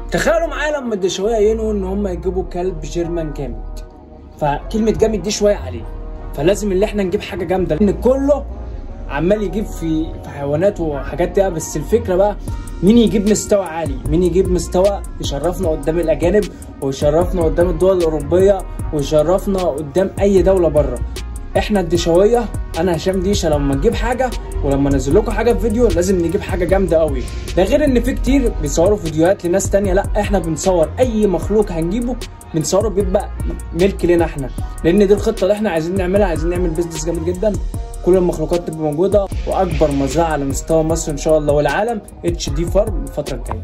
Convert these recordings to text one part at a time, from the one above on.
تخيلوا معايا لما الدشويه ينووا ان هم يجيبوا كلب جيرمان جامد فكلمه جامد دي شويه عليه فلازم اللي احنا نجيب حاجه جامده لان كله عمال يجيب في في حيوانات وحاجات دي بس الفكره بقى مين يجيب مستوى عالي مين يجيب مستوى يشرفنا قدام الاجانب ويشرفنا قدام الدول الاوروبيه ويشرفنا قدام اي دوله بره احنا الدشويه انا هشام ديشه لما نجيب حاجه ولما انزل لكم حاجه في فيديو لازم نجيب حاجه جامده قوي ده غير ان في كتير بيصوروا فيديوهات لناس تانية لا احنا بنصور اي مخلوق هنجيبه بنصوره بيبقى ملك لنا احنا لان دي الخطه اللي احنا عايزين نعملها عايزين نعمل بيزنس جامد جدا كل المخلوقات تبقى موجوده واكبر مزرعه على مستوى مصر ان شاء الله والعالم اتش دي فارم الفتره الجايه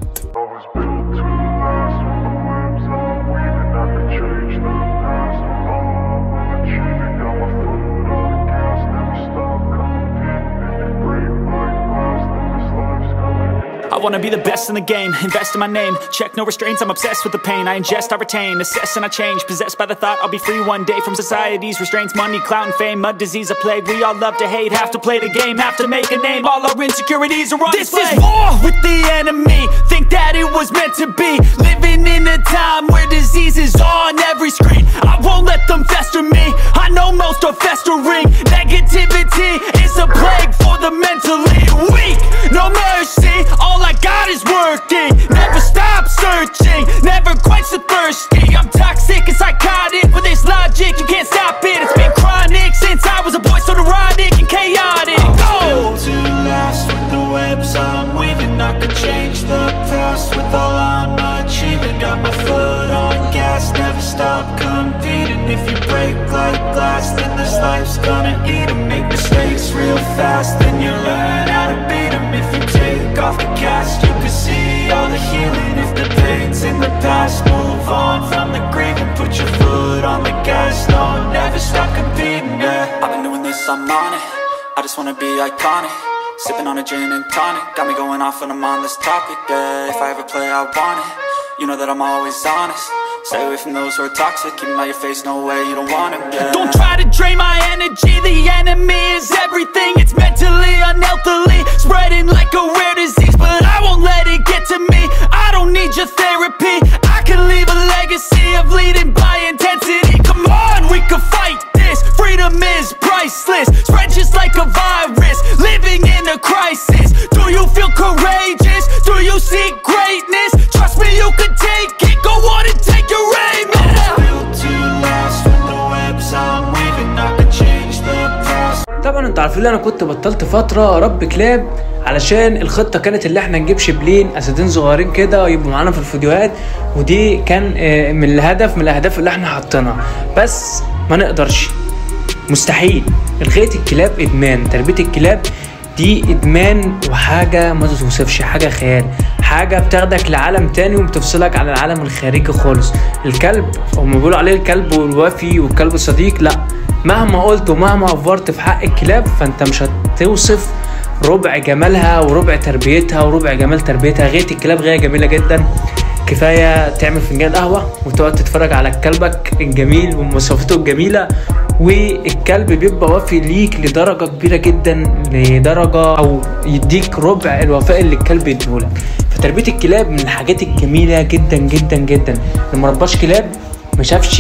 I wanna be the best in the game, invest in my name Check no restraints, I'm obsessed with the pain I ingest, I retain, assess and I change Possessed by the thought I'll be free one day From society's restraints, money, clout and fame Mud, disease, a plague, we all love to hate Have to play the game, have to make a name All our insecurities are on This display. is war with the enemy Think that it was meant to be Living in a time where disease is on every screen I won't let them fester me I know most are festering Negativity is a plague for the mentally weak No mercy, all I got is working Never stop searching, never quench the thirsty I'm toxic and psychotic, with this logic you can't stop it It's been chronic since I was a boy, so neurotic and chaotic Go! built to last with the webs I'm weaving I could change the past with all I'm achieving Got my foot on gas, never stop competing If you break like glass, then this life's gonna eat 'em Make mistakes real fast, then you learn how to beat 'em If you take off the cast, you can see all the healing If the pain's in the past, move on from the grave And put your foot on the gas, no, never stop competing, yeah I've been doing this, I'm on it I just wanna be iconic Sipping on a gin and tonic Got me going off when I'm on this topic, yeah If I ever play, I want it You know that I'm always honest Stay away from those who are toxic Keep 'em out your face, no way, you don't want it, yeah Don't try to drain my energy The enemy is everything It's mentally, unhealthily Spreading like a rare disease But I won't let it get to me I don't need your therapy I can leave a legacy of leading by intensity Come on, we can fight this Freedom is priceless Spread just like a virus Living in a crisis Do you feel courageous? Do you seek greatness? Trust me, you can take it Go on and take your aim yeah. built to last with the webs I'm weaving I could change the past طبعا انتوا عارفين ان انا كنت بطلت فتره رب كلاب علشان الخطه كانت اللي احنا نجيب شبلين اسدين صغيرين كده يبقوا معانا في الفيديوهات ودي كان آه، من الهدف من الاهداف اللي احنا حاطينها بس ما نقدرش مستحيل الغايه الكلاب ادمان تربيه الكلاب دي ادمان وحاجه ما تتوصفش حاجه خيال حاجه بتاخدك لعالم تاني وبتفصلك عن العالم الخارجي خالص الكلب هم بيقولوا عليه الكلب الوفي والكلب الصديق لا مهما قلت ومهما افورت في حق الكلاب فانت مش هتوصف ربع جمالها وربع تربيتها وربع جمال تربيتها غايه الكلاب غايه جميله جدا كفايه تعمل فنجان قهوه وتقعد تتفرج على كلبك الجميل ومواصفاته الجميله والكلب بيبقى وفي ليك لدرجه كبيره جدا لدرجه او يديك ربع الوفاء اللي الكلب يديهولك فتربيه الكلاب من الحاجات الجميله جدا جدا جدا اللي مرباش كلاب ما شافش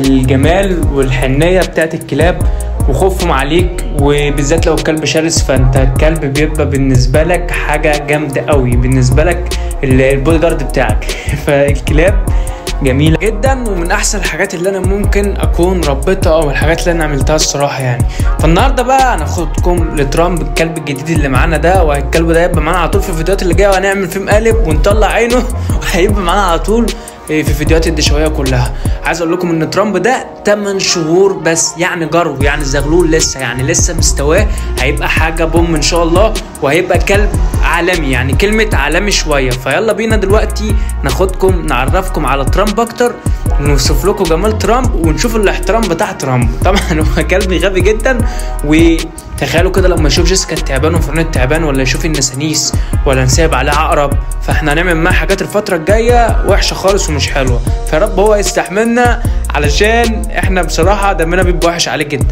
الجمال والحنيه بتاعت الكلاب وخوفهم عليك وبالذات لو الكلب شرس فانت الكلب بيبقى بالنسبه لك حاجه جامده قوي بالنسبه لك ال- البودي جارد بتاعك فالكلاب جميله جدا ومن احسن الحاجات اللي انا ممكن اكون ربيتها او الحاجات اللي انا عملتها الصراحه يعني فالنهارده بقى هناخدكم لترامب الكلب الجديد اللي معانا ده والكلب ده هيبقى معانا على طول في الفيديوهات اللي جايه وهنعمل فيه مقالب ونطلع عينه وهيبقى معانا على طول في فيديوهات الدشويه كلها عايز اقول لكم ان ترامب ده 8 شهور بس يعني جرو يعني زغلول لسه يعني لسه مستواه هيبقى حاجه بوم ان شاء الله وهيبقى كلب عالمي يعني كلمه عالمي شويه فيلا بينا دلوقتي ناخدكم نعرفكم على ترامب اكتر ونوصف لكم جمال ترامب ونشوف الاحترام بتاع ترامب طبعا هو كلب غبي جدا وتخيلوا كده لما يشوف جيسيكا التعبان وفرنان التعبان ولا يشوف النسانيس ولا نسيب عليه عقرب فاحنا هنعمل معاه حاجات الفتره الجايه وحشه خالص ومش حلوه فيا رب هو يستحملنا علشان احنا بصراحه دمنا بيبقى وحش عليه جدا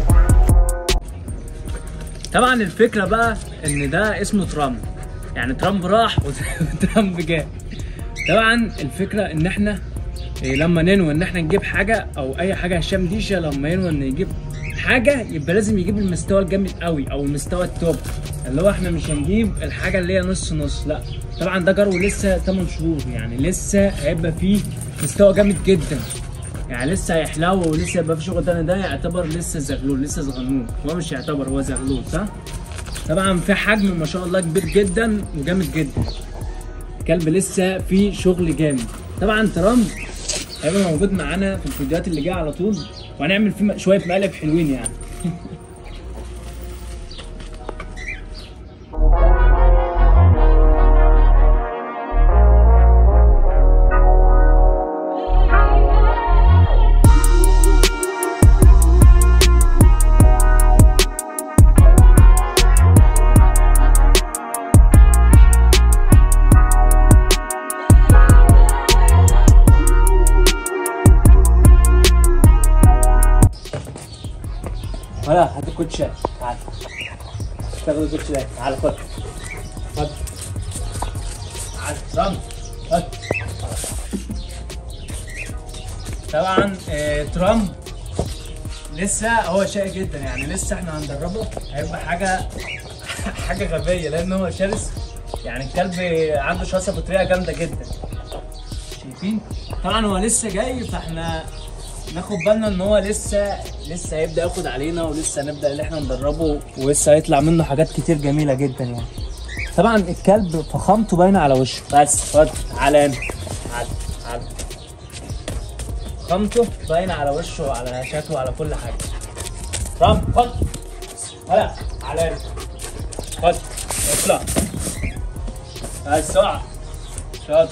طبعا الفكره بقى ان ده اسمه ترامب يعني ترامب راح وترامب جه طبعا الفكره ان احنا إيه، لما ننوي ان احنا نجيب حاجه او اي حاجه هشام ديشا لما ينوي ان يجيب حاجه يبقى لازم يجيب المستوى الجامد قوي او المستوى التوب اللي هو احنا مش هنجيب الحاجه اللي هي نص نص لا طبعا ده جرو لسه 8 شهور يعني لسه هيبقى فيه مستوى جامد جدا يعني لسه هيحلو ولسه يبقى في شغل تاني ده يعتبر لسه زغلول لسه صغنون هو مش يعتبر هو زغلول صح؟ طبعا في حجم ما شاء الله كبير جدا وجامد جدا كلب لسه في شغل جامد طبعا ترامب هيبقى موجود معانا في الفيديوهات اللي جايه على طول وهنعمل فيه شويه مقالب حلوين يعني ولا هات الكوتشات تعال اشتغل الكوتشات تعال خد خد تعال ترامب خد طبعا آه، ترامب لسه هو شقي جدا يعني لسه احنا هندربه هيبقى حاجه حاجه غبيه لان هو شرس يعني الكلب عنده شخصيه فطريه جامده جدا شايفين طبعا هو لسه جاي فاحنا ناخد بالنا ان هو لسه لسه هيبدا ياخد علينا ولسه هنبدا ان احنا ندربه ولسه هيطلع منه حاجات كتير جميله جدا يعني طبعا الكلب فخامته باينه على وشه بس خد تعالى هنا تعالى تعالى فخامته باينه على وشه وعلى شكله وعلى كل حاجه رام خد هلا تعالى هنا خد اطلع بس اقع شاطر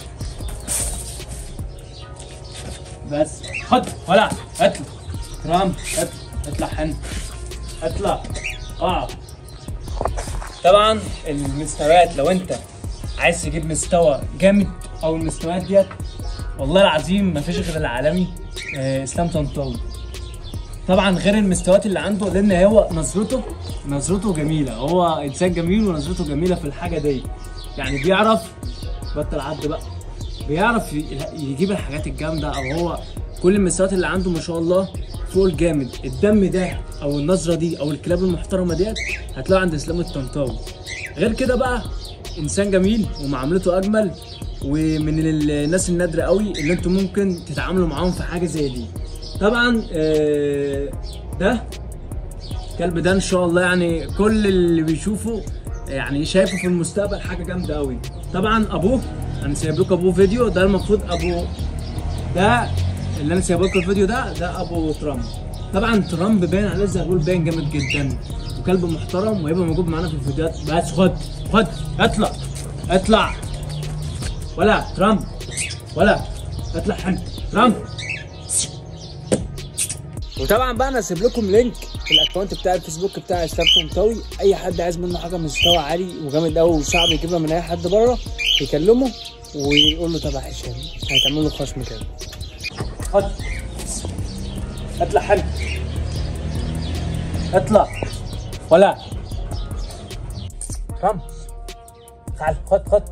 بس خد ولا اطلع ترامب اطلع اطلع هنا اطلع اقعد طبعا المستويات لو انت عايز تجيب مستوى جامد او المستويات ديت والله العظيم ما فيش غير العالمي آه، اسلام طنطاوي طبعا غير المستويات اللي عنده لان هو نظرته نظرته جميله هو انسان جميل ونظرته جميله في الحاجه دي يعني بيعرف بطل عد بقى بيعرف ي- يجيب الحاجات الجامده او هو كل المستويات اللي عنده ما شاء الله فوق الجامد الدم ده او النظره دي او الكلاب المحترمه ديت هتلاقوا عند اسلام الطنطاوي غير كده بقى انسان جميل ومعاملته اجمل ومن ال- الناس النادره قوي اللي انتم ممكن تتعاملوا معاهم في حاجه زي دي طبعا آه، ده الكلب ده ان شاء الله يعني كل اللي بيشوفه يعني شايفه في المستقبل حاجه جامده قوي طبعا ابوه انا سايب لكم ابوه فيديو ده المفروض ابو ده اللي انا سايب لكم الفيديو ده ده ابو ترامب طبعا ترامب باين عليه زي ما بقول باين جامد جدا وكلب محترم وهيبقى موجود معانا في الفيديوهات بس خد خد اطلع اطلع ولا ترامب ولا اطلع هنا ترامب وطبعا بقى انا هسيب لكم لينك في الاكونت بتاع الفيسبوك بتاع اسلام طنطاوي اي حد عايز منه حاجه مستوى عالي وجامد قوي وصعب يجيبها من اي حد بره يكلمه ويقول له تبع هشام هيتعمل له خصم كده خد اطلع حد اطلع ولا رم تعال خد خد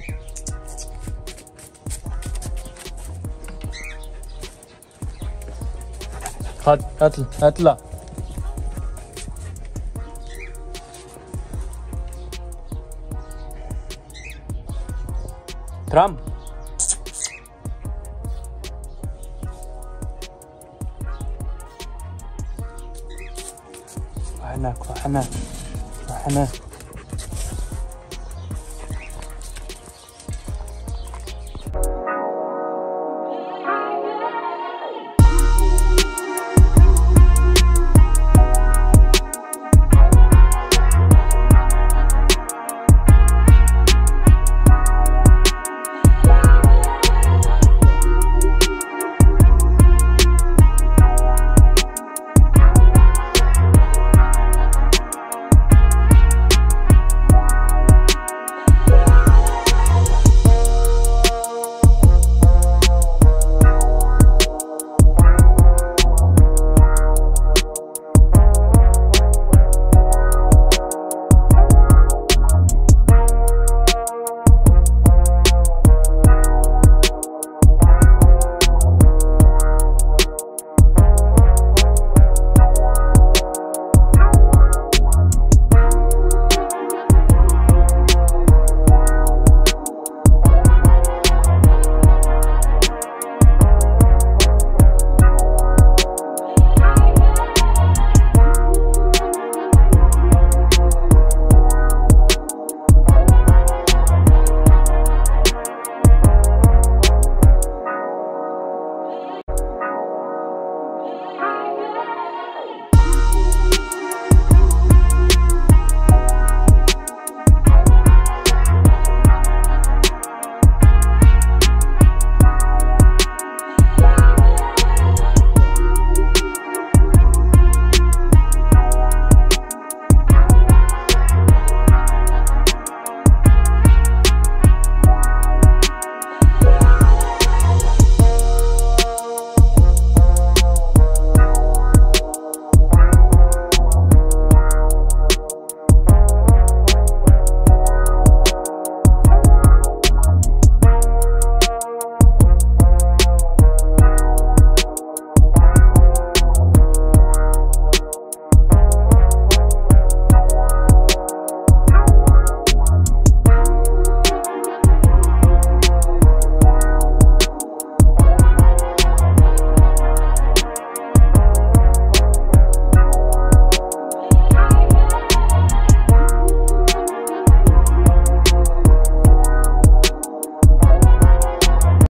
خد اطلع اطلع ترامب روح هناك روح هناك روح هناك